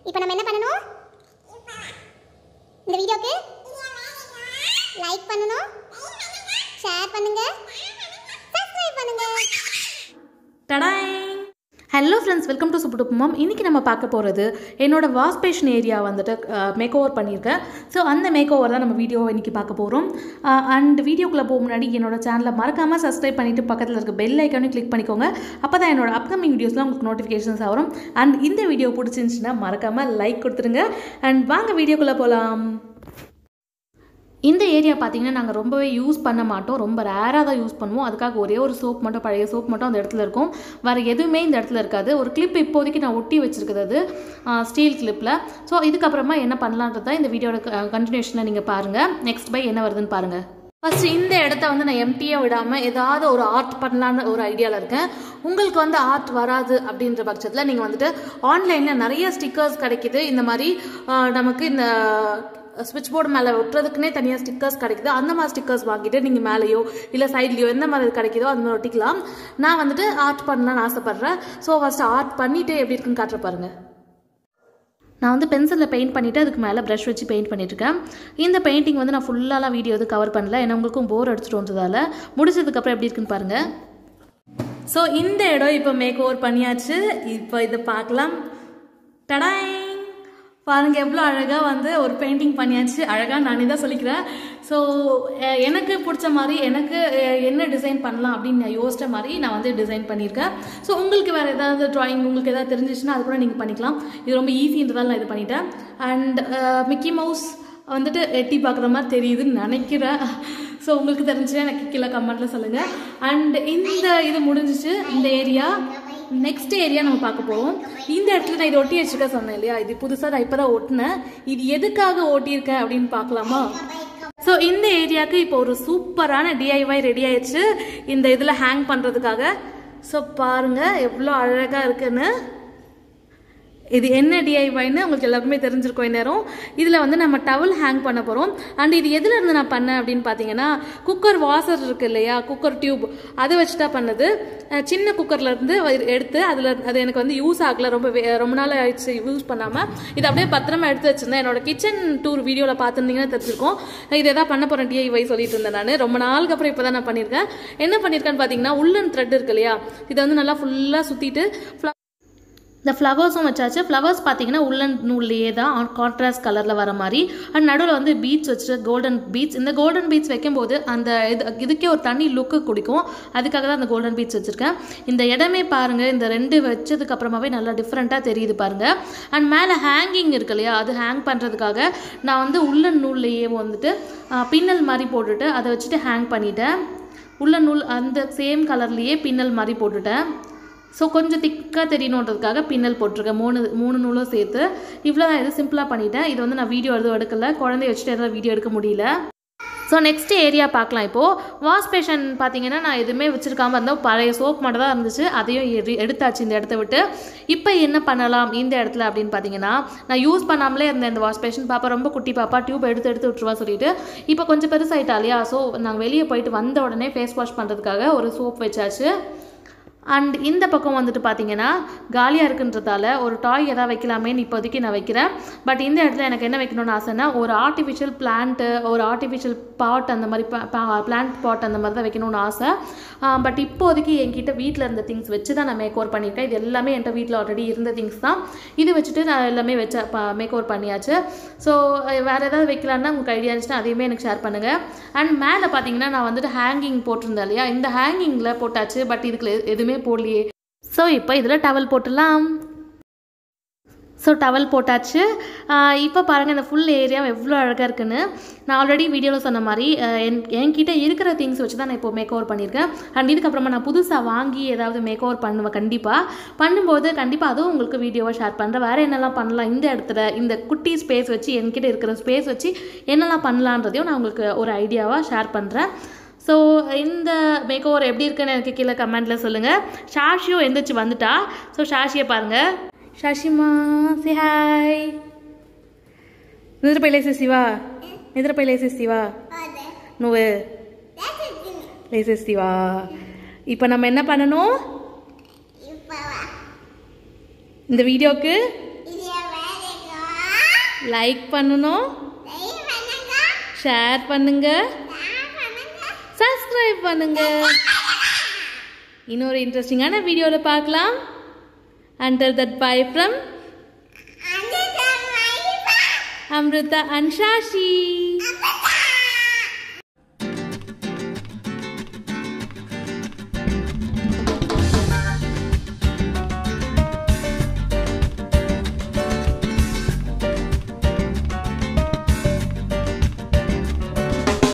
இப்போ நம்ம என்ன பண்ணணும் இந்த வீடியோக்கு லைக் பண்ணணும் ஷேர் பண்ணுங்க சப்ஸ்கிரைப் பண்ணுங்க டடாய் hello friends welcome to Subbu mom இன்றைக்கி நம்ம பார்க்க போகிறது என்னோட வாஷ் பேஷன் ஏரியா வந்துட்டு மேக் ஓவர் பண்ணியிருக்கேன் ஸோ அந்த மேக் ஓவர் தான் நம்ம வீடியோ இன்றைக்கி பார்க்க போகிறோம் அண்ட் வீடியோக்குள்ளே போக முன்னாடி என்னோட சேனலை மறக்காமல் சப்ஸ்கிரைப் பண்ணிவிட்டு பக்கத்தில் இருக்க பெல் ஐக்கானையும் கிளிக் பண்ணிக்கோங்க அப்போ தான் என்னோட அப்கமிங் வீடியோஸ்லாம் உங்களுக்கு நோட்டிஃபிகேஷன்ஸ் வரும் அண்ட் இந்த வீடியோ பிடிச்சிருந்துச்சுன்னா மறக்காமல் லைக் கொடுத்துருங்க அண்ட் வாங்க வீடியோக்குள்ளே போகலாம் இந்த ஏரியா பார்த்தீங்கன்னா நாங்கள் ரொம்பவே யூஸ் பண்ண மாட்டோம் ரொம்ப ரேராக தான் யூஸ் பண்ணுவோம் அதுக்காக ஒரே ஒரு சோப் மட்டும் பழைய சோப் மட்டும் அந்த இடத்துல இருக்கும் வேறு எதுவுமே இந்த இடத்துல இருக்காது ஒரு கிளிப் இப்போதைக்கு நான் ஒட்டி வச்சிருக்கிறது அது ஸ்டீல் கிளிப்பில் ஸோ இதுக்கப்புறமா என்ன பண்ணலான்றது தான் இந்த வீடியோட கண்டினியூஷனில் நீங்கள் பாருங்கள் நெக்ஸ்ட் பை என்ன வருதுன்னு பாருங்கள் ஃபஸ்ட்டு இந்த இடத்த வந்து நான் எம்டியாக விடாமல் ஏதாவது ஒரு ஆர்ட் பண்ணலான்னு ஒரு ஐடியாவில் இருக்கேன் உங்களுக்கு வந்து ஆர்ட் வராது அப்படின்ற பட்சத்தில் நீங்கள் வந்துட்டு ஆன்லைனில் நிறைய ஸ்டிக்கர்ஸ் கிடைக்குது இந்த மாதிரி ஆஹ், நமக்கு இந்த ஸ்விட்ச் போர்டு மேலே ஒட்டுறதுக்குனே தனியாக ஸ்டிக்கர்ஸ் கிடைக்குது அந்த மாதிரி ஸ்டிக்கர்ஸ் வாங்கிட்டு நீங்கள் மேலேயோ இல்லை சைட்லேயோ எந்த மாதிரி கிடைக்குதோ அந்த மாதிரி ஒட்டிக்கலாம் நான் வந்துட்டு ஆர்ட் பண்ணலான்னு ஆசைப்பட்றேன் ஸோ ஃபஸ்ட்டு ஆர்ட் பண்ணிவிட்டு எப்படி இருக்குன்னு காட்டுற பாருங்க நான் வந்து பென்சிலில் பெயிண்ட் பண்ணிவிட்டு அதுக்கு மேலே ப்ரஷ் வச்சு பெயிண்ட் பண்ணிட்டுருக்கேன் இந்த பெயிண்டிங் வந்து நான் ஃபுல்லாலாம் வீடியோ வந்து கவர் பண்ணல ஏன்னா உங்களுக்கும் போர் அடிச்சுட்டு வந்ததால் முடிச்சதுக்கப்புறம் எப்படி இருக்குன்னு பாருங்கள் ஸோ இந்த இடம் இப்போ மேக் ஓவர் பண்ணியாச்சு இப்போ இதை பார்க்கலாம் டடாய் பாருங்க எவ்வளோ அழகாக வந்து ஒரு பெயிண்டிங் பண்ணியாச்சு அழகாக நானே தான் சொல்லிக்கிறேன் ஸோ எனக்கு பிடிச்ச மாதிரி எனக்கு அஹ், என்ன டிசைன் பண்ணலாம் அப்படின்னு நான் யோசிச்ச மாதிரி நான் வந்து டிசைன் பண்ணியிருக்கேன் ஸோ உங்களுக்கு வேறு ஏதாவது ட்ராயிங் உங்களுக்கு ஏதாவது தெரிஞ்சிச்சுன்னா அது கூட நீங்கள் பண்ணிக்கலாம் இது ரொம்ப ஈஸின்றதால நான் இது பண்ணிட்டேன் அண்ட் மிக்கி மவுஸ் வந்துட்டு எட்டி பார்க்குற மாதிரி தெரியுதுன்னு நினைக்கிறேன் ஸோ உங்களுக்கு தெரிஞ்சுன்னா எனக்கு கீழே கமெண்ட்டில் சொல்லுங்கள் அண்ட் இந்த இது முடிஞ்சிச்சு இந்த ஏரியா நெக்ஸ்ட் ஏரியா நம்ம பார்க்க போவோம் இந்த இடத்துல நான் இது ஒட்டி வச்சுக்க சொன்னேன் இல்லையா இது புதுசாக நான் இப்போ தான் ஒட்டினேன் இது எதுக்காக ஓட்டியிருக்கேன் அப்படின்னு பார்க்கலாமா ஸோ இந்த ஏரியாவுக்கு இப்போ ஒரு சூப்பரான டிஐஒய் ரெடி ஆயிடுச்சு இந்த இதில் ஹேங் பண்ணுறதுக்காக ஸோ பாருங்க எவ்வளோ அழகாக இருக்குன்னு இது என்ன டிஐஒய்னு உங்களுக்கு எல்லாருக்குமே தெரிஞ்சிருக்கும் இந்நேரம் இதில் வந்து நம்ம டவல் ஹேங் பண்ண போகிறோம் அண்ட் இது எதுல இருந்து நான் பண்ணேன் அப்படின்னு பார்த்தீங்கன்னா குக்கர் வாசர் இருக்கு இல்லையா குக்கர் டியூப் அதை வச்சு தான் பண்ணது அஹ் சின்ன குக்கர்ல இருந்து எடுத்து அதில் அது எனக்கு வந்து யூஸ் ஆகல ரொம்ப வே- ரொம்ப நாள் ஆயிடுச்சு யூஸ் பண்ணாமல் இது அப்படியே பத்திரமா எடுத்து வச்சிருந்தேன் என்னோட கிச்சன் டூர் வீடியோவில் பார்த்துருந்தீங்கன்னா தெரிஞ்சிருக்கும் இது எதாவது பண்ண போகிறேன் டிஐஒய் சொல்லிட்டு இருந்தேன் நான் ரொம்ப நாளுக்கு அப்புறம் இப்போ தான் நான் பண்ணியிருக்கேன் என்ன பண்ணியிருக்கேன்னு பார்த்தீங்கன்னா உள்ளன் த்ரெட் இருக்கு இல்லையா இதை வந்து நல்லா ஃபுல்லாக சுற்றிட்டு இந்த ஃப்ளவர்ஸும் வச்சாச்சு ஃப்ளவர்ஸ் பார்த்தீங்கன்னா உள்ளன் நூல்லையே தான் கான்ட்ராஸ்ட் கலரில் வர மாதிரி அண்ட் நடுவில் வந்து பீட்ஸ் வச்சுட்டு கோல்டன் பீட்ஸ் இந்த கோல்டன் பீட்ஸ் வைக்கும்போது அந்த இது இதுக்கே ஒரு தனி லுக்கு கொடுக்கும் அதுக்காக தான் அந்த கோல்டன் பீட்ஸ் வச்சுருக்கேன் இந்த இடமே பாருங்கள் இந்த ரெண்டு வச்சதுக்கு அப்புறமாவே நல்லா டிஃப்ரெண்ட்டாக தெரியுது பாருங்கள் அண்ட் மேலே ஹேங்கிங் இருக்கு இல்லையா அது ஹேங் பண்ணுறதுக்காக நான் வந்து உள்ளன் நூல்லையே வந்துட்டு ஆ, பின்னல் மாதிரி போட்டுட்டு அதை வச்சுட்டு ஹேங் பண்ணிட்டேன் உள்ள நூல் அந்த சேம் கலர்லேயே பின்னல் மாதிரி போட்டுட்டேன் ஸோ கொஞ்சம் திக்காக தெரியணுன்றதுக்காக பின்னல் போட்டிருக்கேன் மூணு மூணு நூலும் சேர்த்து இவ்வளோ தான் இது சிம்பிளாக பண்ணிட்டேன் இது வந்து நான் வீடியோ எதுவும் எடுக்கல குழந்தைய வச்சுட்டு எதாவது வீடியோ எடுக்க முடியல ஸோ நெக்ஸ்ட் ஏரியா பார்க்கலாம் இப்போது வாஷ் பேஷன் பார்த்தீங்கன்னா நான் எதுவுமே வச்சுருக்காம இருந்தோம் பழைய சோப் மட்டும் தான் இருந்துச்சு அதையும் எடு- எடுத்தாச்சு இந்த இடத்த விட்டு இப்போ என்ன பண்ணலாம் இந்த இடத்துல அப்படின்னு பார்த்தீங்கன்னா நான் யூஸ் பண்ணாமலே இருந்த இந்த வாஷ் பேஷன் பாப்பா ரொம்ப குட்டி பாப்பா டியூப் எடுத்து எடுத்து விட்டுருவா சொல்லிட்டு இப்போ கொஞ்சம் பெருசாயிட்டா இல்லையா ஸோ நாங்கள் வெளியே போயிட்டு வந்த உடனே ஃபேஸ் வாஷ் பண்ணுறதுக்காக ஒரு சோப் வச்சாச்சு அண்ட் இந்த பக்கம் வந்துட்டு பார்த்தீங்கன்னா காலியாக இருக்குன்றதால ஒரு டாய் எதாவது வைக்கலாமேன்னு இப்போதைக்கு நான் வைக்கிறேன் பட் இந்த இடத்துல எனக்கு என்ன வைக்கணும்னு ஆசைன்னா ஒரு ஆர்டிஃபிஷியல் பிளான்ட்டு ஒரு ஆர்டிஃபிஷியல் பாட் அந்த மாதிரி பிளான்ட் பாட் அந்த மாதிரி தான் வைக்கணும்னு ஆசை பட் இப்போதைக்கு என்கிட்ட வீட்டில் இருந்த திங்ஸ் வச்சு தான் நான் மேக் ஓவர் பண்ணியிருக்கேன் இது எல்லாமே என்கிட்ட வீட்டில் ஆல்ரெடி இருந்த திங்ஸ் தான் இது வச்சுட்டு நான் எல்லாமே வச்ச மேக் ஓவர் பண்ணியாச்சு ஸோ வேறு ஏதாவது வைக்கலான்னா உங்களுக்கு ஐடியா இருந்துச்சுன்னா அதையுமே எனக்கு ஷேர் பண்ணுங்கள் அண்ட் மேலே பார்த்தீங்கன்னா நான் வந்துட்டு ஹேங்கிங் போட்டிருந்தேன் இல்லையா இந்த ஹேங்கிங்கில் போட்டாச்சு பட் இதுக்கு எதுவுமே போடலையே ஸோ இப்போ இதில் டவல் போட்டுடலாம் ஸோ டவல் போட்டாச்சு ஆஹ் இப்போ பாருங்கள் இந்த ஃபுல் ஏரியா எவ்வளோ அழகாக இருக்குன்னு நான் ஆல்ரெடி வீடியோவில் சொன்ன மாதிரி ஆஹ் என் என்கிட்ட இருக்கிற திங்ஸ் வச்சு தான் நான் இப்போ மேக் ஓவர் பண்ணியிருக்கேன் அண்ட் இதுக்கப்புறமா நான் புதுசாக வாங்கி ஏதாவது மேக் ஓவர் பண்ணுவேன் கண்டிப்பாக பண்ணும்போது கண்டிப்பாக அதுவும் உங்களுக்கு வீடியோவை ஷேர் பண்ணுறேன் வேறு என்னெல்லாம் பண்ணலாம் இந்த இடத்துல இந்த குட்டி ஸ்பேஸ் வச்சு என்கிட்ட இருக்கிற ஸ்பேஸ் வச்சு என்னெல்லாம் பண்ணலான்றதையும் நான் உங்களுக்கு ஒரு ஐடியாவாக ஷேர் பண்ணுறேன் ஸோ இந்த மேக் ஓவர் எப்படி இருக்குன்னு எனக்கு கீழே கமெண்ட்டில் சொல்லுங்கள் ஷாஷியும் எந்திரிச்சு வந்துட்டா ஸோ ஷாஷியை பாருங்கள் ஷாஷிமா சி ஹாய் నిద్రపోయి నిద్రపోయి లేసేసివా నువ్వు లేసేసివా இப்போ நம்ம என்ன பண்ணணும் இந்த வீடியோக்கு லைக் பண்ணணும் ஷேர் பண்ணுங்க சப்ஸ்கிரைப் பண்ணுங்க இன்னொரு இன்ட்ரெஸ்டிங்கான வீடியோவில் பார்க்கலாம் under that bye from Amrutha and Shashi Bye.